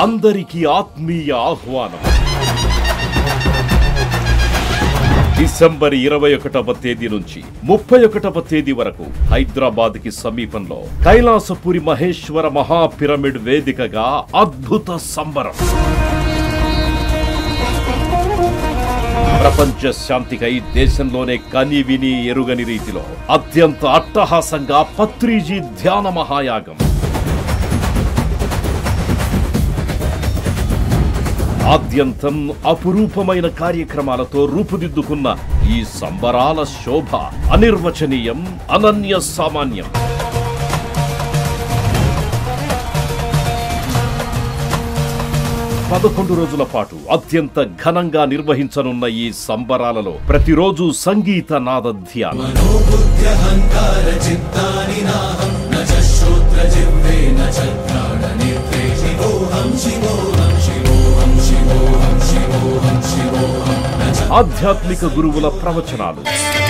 అందరికీ ఆత్మీయ ఆహ్వానం డిసెంబర్ ఇరవై ఒకటవ తేదీ నుంచి ముప్పై ఒకటవ తేదీ వరకు హైదరాబాద్ కి సమీపంలో కైలాసపురి మహేశ్వర మహాపిరమిడ్ వేదికగా అద్భుత సంబరం ప్రపంచ శాంతికై దేశంలోనే కని విని ఎరుగని రీతిలో అత్యంత అట్టహాసంగా పత్రిజీ ధ్యాన మహాయాగం ఆద్యంతం అపురూపమైన కార్యక్రమాలతో రూపుదిద్దుకున్న ఈ సంబరాల శోభ అనిర్వచనీయం అనన్య సామాన్యం పదకొండు రోజుల పాటు అత్యంత ఘనంగా నిర్వహించనున్న ఈ సంబరాలలో ప్రతిరోజు సంగీత నాద ధ్యానం ఆధ్యాత్మిక గురువుల ప్రవచనాలు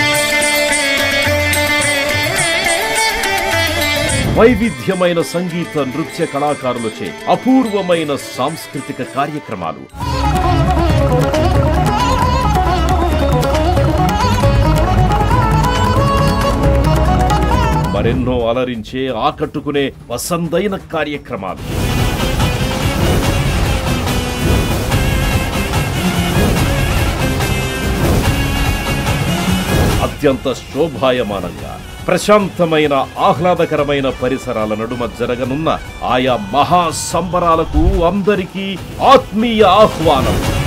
వైవిధ్యమైన సంగీత నృత్య కళాకారులచే అపూర్వమైన సాంస్కృతిక కార్యక్రమాలు మరెన్నో అలరించే ఆకట్టుకునే వసందైన కార్యక్రమాలు అత్యంత శోభాయమానంగా ప్రశాంతమైన ఆహ్లాదకరమైన పరిసరాల నడుమ జరగనున్న ఆయా మహా సంబరాలకు అందరికీ ఆత్మీయ ఆహ్వానం